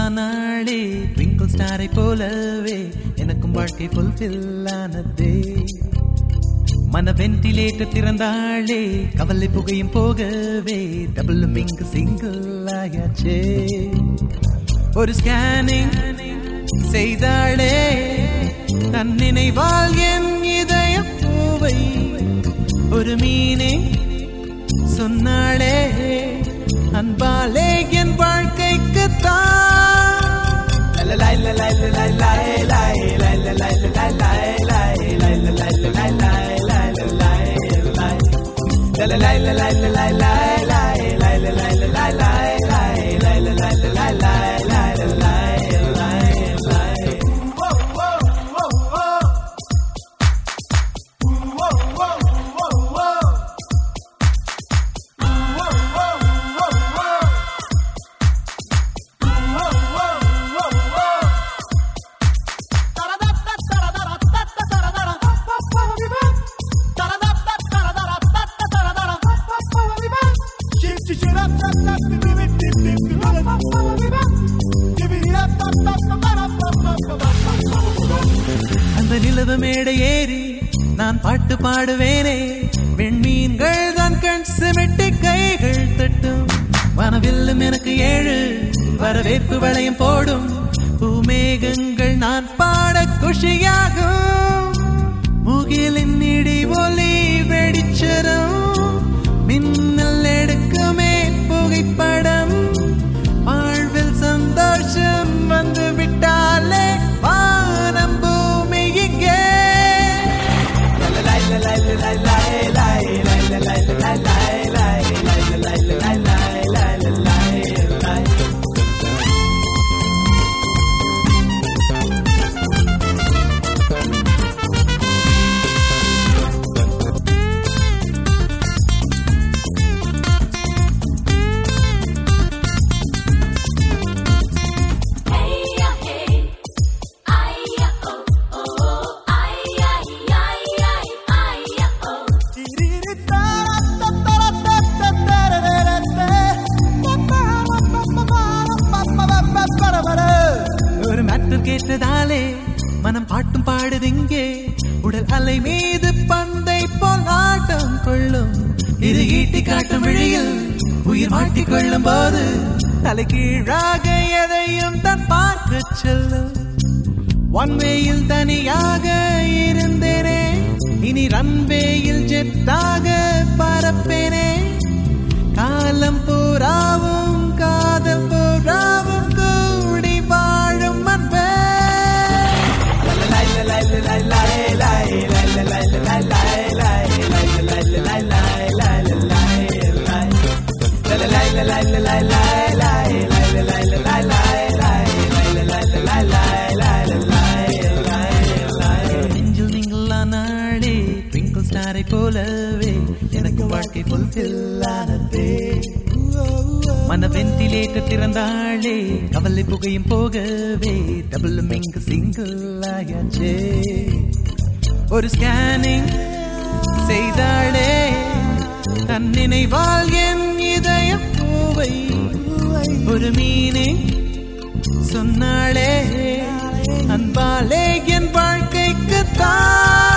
நாளே ட்விங்கிள் ஸ்டாரை போலவே எனக்கும் வாழ்க்கை ஃபுல்ஃபில் ஆனதே மன வென்டிலேட்டர் திறந்தாளே கவலை புகையும் போகவே டபுள் இங்கு சிங்கிள் ஆயாச்சே ஒரு ஸ்கேனிங் செய்தாளே தன் நினைவால் என் இதய பூவை ஒரு மீனே சொன்னாளே அன்பாலே என் வாழ்க்கைக்கு அந்த நிலவு மேடை ஏறி நான் பாட்டு பாடுவேனே வெண்மீன்கள் தான் கண் சிமிட்டி கைகள் தட்டும் வனவில்லும் எனக்கு ஏழு வரவேற்பு வளையம் போடும் பூமேகங்கள் நான் பாட குஷியாகும் முகிலின் இடி ஒலி வெடிச்சரம் மின்னல் எடுக்குமே புகைப்படம் வாழ்வில் சந்தோஷம் வந்து விட்டாலே வானம் பூமி இங்கே Hey ya hey, ay ya oh oh, ay ay ay ay ay ya oh. ஒரு மேட்டர் கேட்டதாலே மனம் பாட்டும் பாடுதிங்கே உடல் அலை மீது பந்தை போல் ஆட்டம் கொள்ளும் இது ஈட்டி காட்டும் விழியில் உயிர் மாட்டிக் கொள்ளும் போது தலை கீழாக எதையும் தான் பார்க்க செல்லும் ஒன்வேயில் தனியாக இருந்தேனே இனி ரன்வேயில் ஜெட்டாக பறப்பேனே காலம் பூராவும் காதல் பூராவும் கூடி வாழும் அன்பே நெஞ்சில் நீங்களா நாளே ட்விங்கிள் ஸ்டாரை போலவே எனக்கு வாழ்க்கை ஃபுல்ஃபில் ஆனதே மன வென்டிலேட்டர் திறந்தாளே கவலை புகையும் போகவே டபுள் இங்கு சிங்கிள் ஆயாச்சே ஒரு ஸ்கேனிங் செய்தாளே தன் நினைவால் என் இதய பூவை ஒரு மீனே சொன்னாளே அன்பாலே என் வாழ்க்கைக்கு தான்